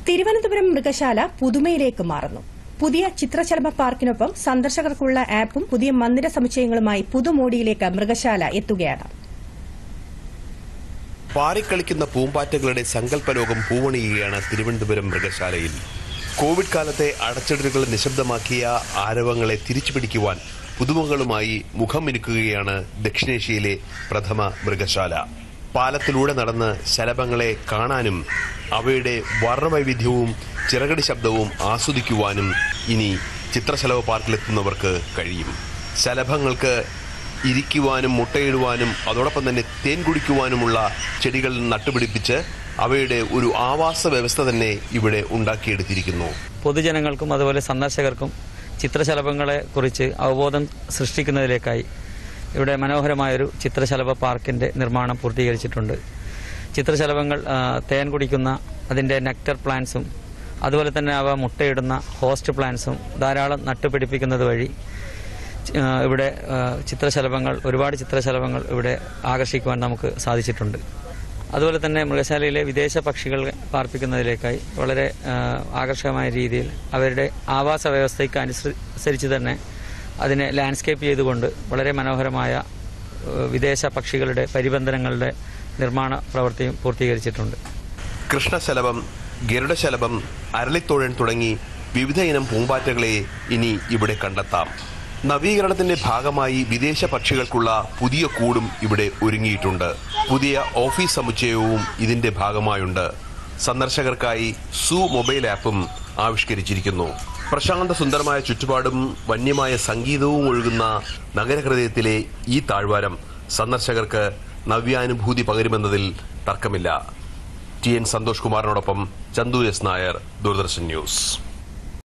തിരുവനന്തപുരം മൃഗശാല പുതുമയിലേക്ക് മാറുന്നു പുതിയ ചിത്രശലഭ പാർക്കിനൊപ്പം സന്ദർശകർക്കുള്ള ആപ്പും പുതിയ മന്ദിര സമുച്ചയങ്ങളുമായി പുതുമോടിയിലേക്ക് മൃഗശാല എത്തുകയാണ് പാറിക്കളിക്കുന്ന പൂമ്പാറ്റകളുടെ സങ്കല്പലോകം പൂവണിയുകയാണ് തിരുവനന്തപുരം മൃഗശാലയിൽ കോവിഡ് കാലത്തെ അടച്ചിടലുകൾ നിശബ്ദമാക്കിയ ആരവങ്ങളെ തിരിച്ചുപിടിക്കുവാൻ പുതുമകളുമായി മുഖം മിനുക്കുകയാണ് ദക്ഷിണേഷ്യയിലെ പ്രഥമ മൃഗശാല പാലത്തിലൂടെ നടന്ന് ശലഭങ്ങളെ കാണാനും അവയുടെ വർണ്ണവൈവിധ്യവും ചിറകടി ശബ്ദവും ആസ്വദിക്കുവാനും ഇനി ചിത്രശലഭ പാർക്കിലെത്തുന്നവർക്ക് കഴിയും ശലഭങ്ങൾക്ക് ഇരിക്കുവാനും മുട്ടയിടുവാനും അതോടൊപ്പം തന്നെ തേൻ കുടിക്കുവാനുമുള്ള ചെടികൾ നട്ടുപിടിപ്പിച്ച് അവയുടെ ഒരു ആവാസ വ്യവസ്ഥ തന്നെ ഇവിടെ ഉണ്ടാക്കിയെടുത്തിരിക്കുന്നു പൊതുജനങ്ങൾക്കും അതുപോലെ സന്ദർശകർക്കും ചിത്രശലഭങ്ങളെ കുറിച്ച് അവബോധം സൃഷ്ടിക്കുന്നതിലേക്കായി ഇവിടെ മനോഹരമായൊരു ചിത്രശലഭ പാർക്കിന്റെ നിർമ്മാണം പൂർത്തീകരിച്ചിട്ടുണ്ട് ചിത്രശലഭങ്ങൾ ആ, തേൻ കുടിക്കുന്ന അതിന്റെ നെക്ടർ പ്ലാന്റ്സും അതുപോലെ തന്നെ അവ മുട്ടയിടുന്ന ഹോസ്റ്റ് പ്ലാന്റ്സും ധാരാളം നട്ടുപിടിപ്പിക്കുന്നത് വഴി ആ, ഇവിടെ ആ, ചിത്രശലഭങ്ങൾ ഒരുപാട് ചിത്രശലഭങ്ങൾ ഇവിടെ ആകർഷിക്കുവാൻ നമുക്ക് സാധിച്ചിട്ടുണ്ട് അതുപോലെ തന്നെ മൃഗശാലയിലെ വിദേശ പക്ഷികൾ പാർപ്പിക്കുന്നതിലേക്കായി വളരെ ആ, ആകർഷകമായ രീതിയിൽ അവരുടെ ആവാസ വ്യവസ്ഥയ്ക്ക് അനുസരിച്ച് തന്നെ അതിനെ ലാൻഡ്സ്കേപ്പ് ചെയ്തുകൊണ്ട് വളരെ മനോഹരമായ ആ, വിദേശ പക്ഷികളുടെ പരിബന്ധനങ്ങളുടെ നിർമ്മാണ പ്രവൃത്തിയും പൂർത്തീകരിച്ചിട്ടുണ്ട് കൃഷ്ണശലഭം ഗരുഡശലഭം അരളിത്തോഴൻ തുടങ്ങി വിവിധ ഇനം പൂമ്പാറ്റകളെ ഇനി ഇവിടെ കണ്ടെത്താം നവീകരണത്തിന്റെ ഭാഗമായി വിദേശ പക്ഷികൾക്കുള്ള പുതിയ കൂടും ഇവിടെ ഒരുങ്ങിയിട്ടുണ്ട് പുതിയ ഓഫീസ് സമുച്ചയവും ഇതിന്റെ ഭാഗമായുണ്ട് സന്ദർശകർക്കായി സു മൊബൈൽ ആപ്പും ആവിഷ്കരിച്ചിരിക്കുന്നു പ്രശാന്ത സുന്ദരമായ ചുറ്റുപാടും വന്യമായ സംഗീതവും ഒഴുകുന്ന നഗരഹൃദയത്തിലെ ഈ താഴ്വാരം സന്ദർശകർക്ക് നവ്യാനുഭൂതി പകരുമെന്നതിൽ തർക്കമില്ല ടി എൻ സന്തോഷ് കുമാറിനോടൊപ്പം ചന്തു എസ് നായർ ദൂരദർശൻ ന്യൂസ്